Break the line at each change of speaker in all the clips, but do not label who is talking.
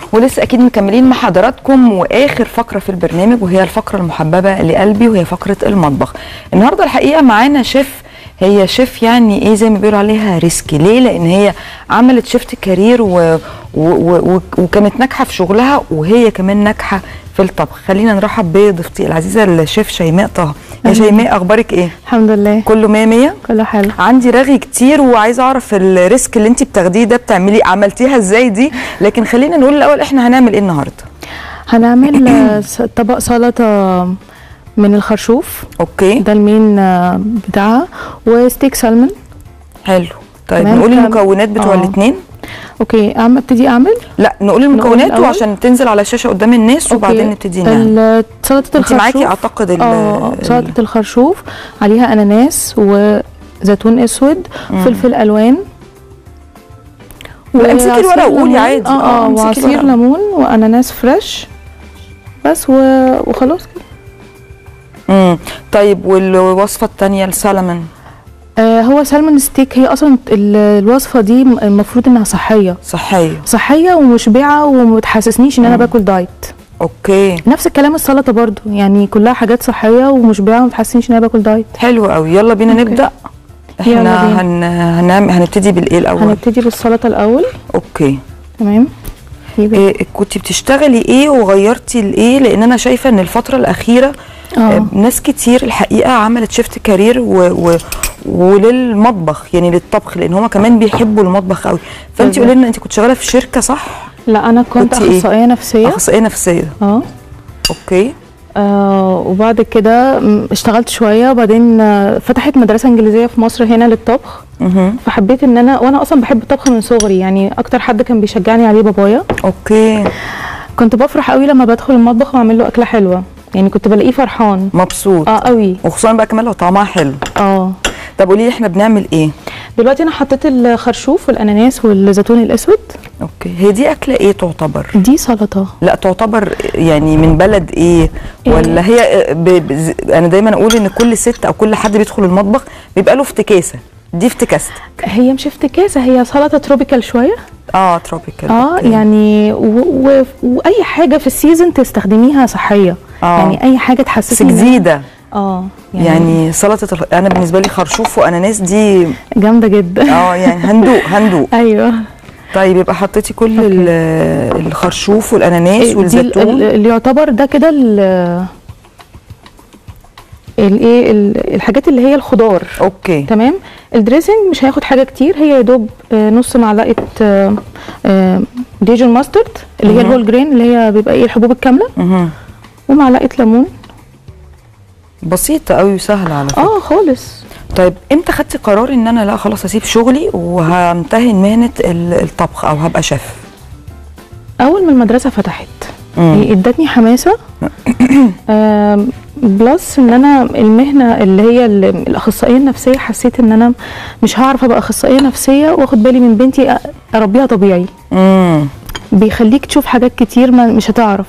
ولسه اكيد مكملين مع حضراتكم واخر فقره في البرنامج وهي الفقره المحببه لقلبي وهي فقره المطبخ النهارده الحقيقه معانا شيف هي شيف يعني ايه زي ما بيقولوا عليها ريسكي ليه لان هي عملت شيفت كارير و... و... و... وكانت ناجحه في شغلها وهي كمان ناجحه في الطبخ خلينا نرحب بضيفتي العزيزه الشيف شيماء طه يا شيماء اخبارك ايه
الحمد لله
كله 100 100
كله حلو
عندي رغي كتير وعايزه اعرف الريسك اللي انت بتاخديه ده بتعملي عملتيها ازاي دي لكن خلينا نقول الاول احنا هنعمل ايه النهارده
هنعمل آه، س- طبق سلطه من الخرشوف
اوكي
ده المين آه، بتاعها وستيك سالمون
حلو طيب
تمام،
نقول
تمام.
المكونات بتوع
آه.
الاثنين
اوكي أعمل- ابتدي اعمل
لا نقول المكونات
الأول؟
وعشان تنزل على الشاشه قدام الناس وبعدين
أوكي.
نبتدي نعمل
ال- سلطه
انت
الخرشوف
معاكي اعتقد ال-
اه
ال-
سلطه الخرشوف عليها اناناس وزيتون اسود فلفل الوان
لا، امسكي
وعصير
الورقة وقولي
ليمون.
عادي. آه،
اه اه
امسكي
وعصير
الورقة.
ليمون واناناس فريش بس و... وخلاص كده
مم. طيب والوصفه الثانيه السلمون
آه هو سالمون ستيك هي اصلا ال- الوصفه دي م- المفروض انها صحيه
صحيه
صحيه ومشبعه وما تحسسنيش ان انا باكل دايت
اوكي
نفس الكلام السلطه برضو يعني كلها حاجات صحيه ومشبعه وما تحسسنيش ان انا باكل دايت
حلو قوي يلا بينا
أوكي.
نبدا
يلا
احنا
بينا.
هن... هنعمل هنبتدي بالايه الاول
هنبتدي بالسلطه الاول
اوكي
تمام يبقى
إيه كنت بتشتغلي ايه وغيرتي لايه لان انا شايفه ان الفتره الاخيره آه.
اه
ناس كتير الحقيقه عملت شيفت كارير و... و... وللمطبخ يعني للطبخ لان هم كمان بيحبوا المطبخ قوي فانت
بالظبط.
قولي لنا انت كنت شغاله في شركه صح
لا انا كنت
كنتي إيه؟
اخصائيه نفسيه
اخصائيه نفسيه
اه
اوكي
آه وبعد كده م، اشتغلت شويه وبعدين آه، فتحت مدرسه انجليزيه في مصر هنا للطبخ
اها
فحبيت ان انا وانا اصلا بحب الطبخ من صغري يعني اكتر حد كان بيشجعني عليه بابايا
اوكي
كنت بفرح قوي لما بدخل المطبخ واعمل له اكله حلوه يعني كنت بلاقيه فرحان
مبسوط
اه قوي
وخصوصا بقى كمان لو طعمها حلو
اه
طب قولي لي احنا بنعمل ايه
دلوقتي انا حطيت الخرشوف والاناناس والزيتون الاسود
اوكي هي دي اكله ايه تعتبر
دي سلطه
لا تعتبر يعني من بلد ايه ولا هي ب... ب... انا دايما اقول ان كل ست او كل حد بيدخل المطبخ بيبقى له افتكاسه دي افتكاستك
هي مش افتكاسه هي سلطه تروبيكال شويه
اه تروبيكال
اه
أوكي.
يعني و... و... واي حاجه في السيزون تستخدميها صحيه
آه.
يعني اي حاجه
بس
تحسسني إن-
جديده
اه
يعني, يعني سلطه الخ... انا بالنسبه لي خرشوف واناناس دي
جامده جدا
اه يعني هندوق هندوق
ايوه
طيب يبقى حطيتي كل
أوكي.
ال- الخرشوف والاناناس
دي ال-
والزيتون
اللي يعتبر ده كده ال الايه ال- الحاجات اللي هي الخضار
اوكي
تمام الدريسنج مش هياخد حاجه كتير هي يا دوب آه، نص معلقه آه، آه، ديجون ماسترد اللي هي
مهم.
الهول جرين اللي هي بيبقى ايه الحبوب الكامله
مهم.
ومعلقه ليمون
بسيطه قوي وسهله على فكره
اه خالص
طيب امتى خدتي قرار ان انا لا خلاص هسيب شغلي وهمتهن مهنه ال- الطبخ او هبقى شيف
اول ما المدرسه فتحت
مم.
هي ادتني حماسه آم، بلس ان انا المهنه اللي هي ال- الاخصائيه النفسيه حسيت ان انا مش هعرف ابقى اخصائيه نفسيه واخد بالي من بنتي أ- اربيها طبيعي
امم
بيخليك تشوف حاجات كتير ما مش هتعرف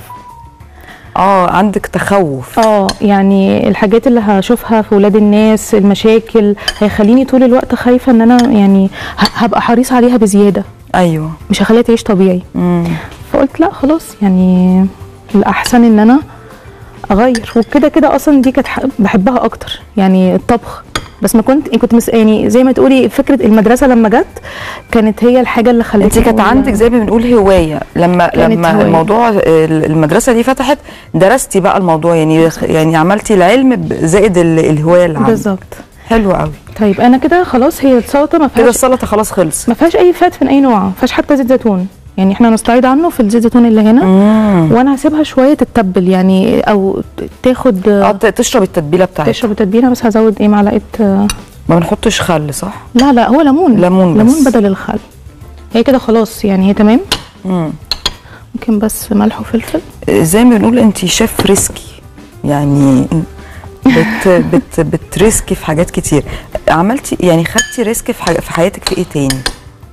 اه عندك تخوف
اه يعني الحاجات اللي هشوفها في ولاد الناس المشاكل هيخليني طول الوقت خايفه ان انا يعني ه- هبقى حريص عليها بزياده
ايوه
مش هخليها تعيش طبيعي
امم
فقلت لا خلاص يعني الاحسن ان انا اغير وكده كده اصلا دي كانت ح- بحبها اكتر يعني الطبخ بس ما كنت كنت مس يعني زي ما تقولي فكره المدرسه لما جت كانت هي الحاجه اللي خلتني
انت كانت
أقول-
عندك زي ما بنقول هوايه لما
كانت
لما
هواية.
الموضوع ال- المدرسه دي فتحت درستي بقى الموضوع يعني يعني عملتي العلم ب- زائد ال- الهوايه اللي عندك
بالظبط
حلو قوي
طيب انا كده خلاص هي السلطه ما
كده
فيهاش
السلطه خلاص خلصت
ما فيهاش اي فات من اي نوع ما فيهاش حتى زيت زيتون يعني احنا هنستعيد عنه في الزيت زيتون اللي هنا
امم
وانا هسيبها شويه تتبل يعني او تاخد
اه ت- تشرب التتبيله بتاعتها
تشرب التتبيله بس هزود ايه معلقه آه،
ما بنحطش خل صح
لا لا هو ليمون
ليمون بس.
ليمون بدل الخل هي كده خلاص يعني هي تمام
امم
ممكن بس ملح وفلفل
زي ما بنقول انت شيف ريسكي يعني بت بت بتريسكي في حاجات كتير عملتي يعني خدتي ريسك في, حاجة في حياتك في ايه تاني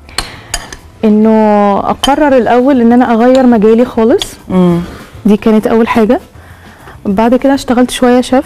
انه اقرر الاول ان انا اغير مجالي خالص
امم
دي كانت اول حاجه بعد كده اشتغلت شويه شيف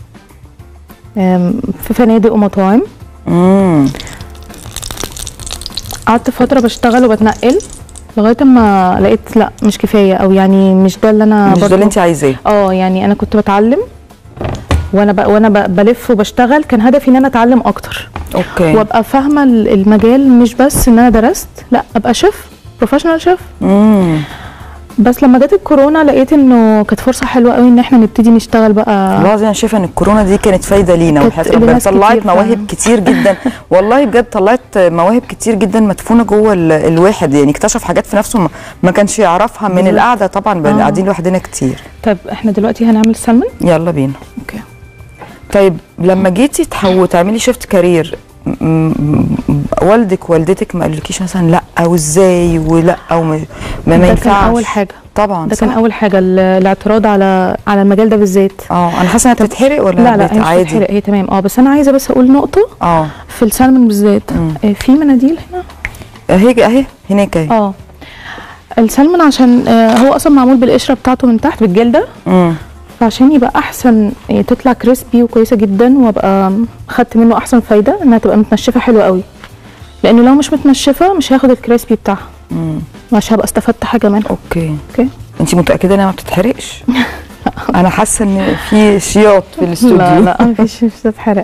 آم، في فنادق ومطاعم
امم
قعدت فتره بشتغل وبتنقل لغايه اما لقيت لا مش كفايه او يعني مش ده اللي انا
مش ده
برضو-
اللي انت عايزاه
اه يعني انا كنت بتعلم وانا ب... وانا ب... بلف وبشتغل كان هدفي ان انا اتعلم اكتر
اوكي
وابقى فاهمه ال- المجال مش بس ان انا درست لا ابقى شيف بروفيشنال شيف
امم
بس لما جت الكورونا لقيت انه كانت فرصه حلوه قوي ان احنا نبتدي نشتغل بقى
والله العظيم انا شايفه ان الكورونا دي كانت فايده لينا
كانت
وحياه ربنا
لناس
طلعت
كتير
مواهب
فعلا.
كتير جدا والله بجد طلعت مواهب كتير جدا مدفونه جوه ال- الواحد يعني اكتشف حاجات في نفسه ما- ما كانش يعرفها من
بالظبط.
القعده طبعا بقى
آه.
قاعدين لوحدنا كتير
طيب احنا دلوقتي هنعمل سلمون
يلا بينا
اوكي
طيب لما جيتي تحو تعملي شيفت كارير م- م- والدك والدتك ما قالكيش مثلا لا وازاي ولا او ما, ما, ما
ده
ينفعش
كان اول حاجه
طبعا
ده كان
صح؟
اول حاجه ال- الاعتراض على على المجال ده بالذات
اه انا حاسه انها بتتحرق ولا
لا لا هي مش
عادي
بتتحرق هي تمام اه بس انا عايزه بس اقول نقطه
اه
في السلمون بالذات
مم.
آه، في مناديل هنا
اهي اهي هناك اهي
اه السلمون عشان آه، هو اصلا معمول بالقشره بتاعته من تحت بالجلده
امم
فعشان يبقى احسن آه، تطلع كريسبي وكويسه جدا وابقى خدت منه احسن فايده انها تبقى متنشفه حلوه قوي لانه لو مش متنشفه مش هاخد الكريسبي بتاعها
امم
مش هبقى استفدت حاجه منها
اوكي
اوكي
انت متاكده انها ما بتتحرقش انا حاسه ان في شياط في الاستوديو
لا لا مفيش مش هتتحرق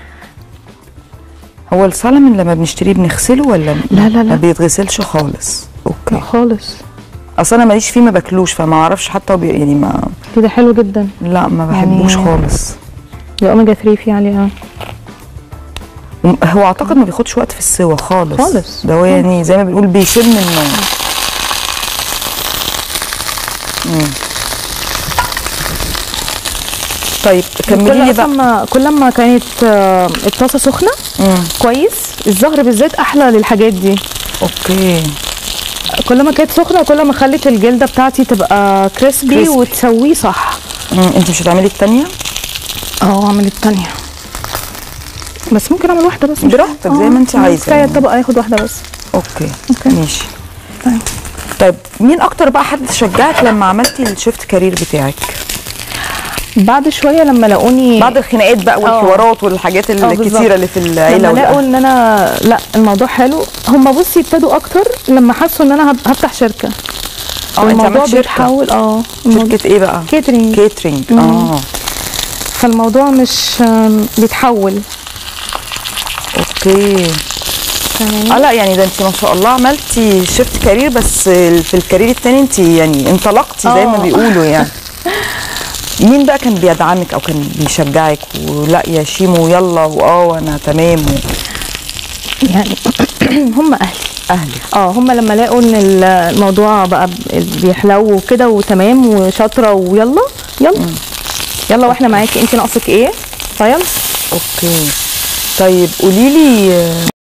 هو السلمون لما بنشتريه بنغسله ولا
لا، لا، لا.
ما بيتغسلش خالص
لا
اوكي
خالص
اصل انا ماليش فيه ما باكلوش فما اعرفش حتى وبي... يعني ما
كده حلو جدا
لا ما بحبوش
يعني-
خالص
الاوميجا 3 فيه عليها
وم- هو اعتقد ما بياخدش وقت في السوا خالص
خالص.
ده هو يعني زي ما بنقول بيشم النار مم. طيب كملي لي
كل
بقى
ما كل ما كانت آه، الطاسه سخنه
مم.
كويس الزهر بالذات احلى للحاجات دي
اوكي
كل ما كانت سخنه كل ما خلت الجلده بتاعتي تبقى كريسبي
كريسبي.
وتسويه صح
مم. انت مش هتعملي التانية
اه اعمل التانية بس ممكن اعمل واحده بس مش-
براحتك، زي
آه،
ما انت
آه،
عايزة
كفايه
يعني.
الطبق هياخد واحده بس
اوكي
أوكي.
ماشي
طيب.
طيب مين اكتر بقى حد شجعك لما عملتي الشيفت كارير بتاعك
بعد شويه لما لاقوني
بعد الخناقات بقى والحوارات والحاجات
بالظبط.
الكتيره اللي في العيله
لما لقوا
والأهل.
ان انا لا الموضوع حلو هم بصي ابتدوا اكتر لما حسوا ان انا هب- هفتح شركه
اه انت
الموضوع
عملت شركه
بيتحول اه الموضوع-
شركه ايه بقى
كيترينج
كيترينج
مم.
اه
فالموضوع مش آم، بيتحول
اوكي
فاهماني؟
اه لا يعني ده انت ما شاء الله عملتي شيفت كارير بس في الكارير التاني انت يعني انطلقتي زي ما
اه.
بيقولوا يعني مين بقى كان بيدعمك او كان بيشجعك ولا يا شيمو يلا واه انا تمام و-
يعني هم اهلي
اهلك
اه هم لما لقوا ان ال- الموضوع بقى ب- بيحلو وكده وتمام وشاطره ويلا يلا يلا واحنا معاكي انت ناقصك ايه فيلا
اوكي طيب قولي لي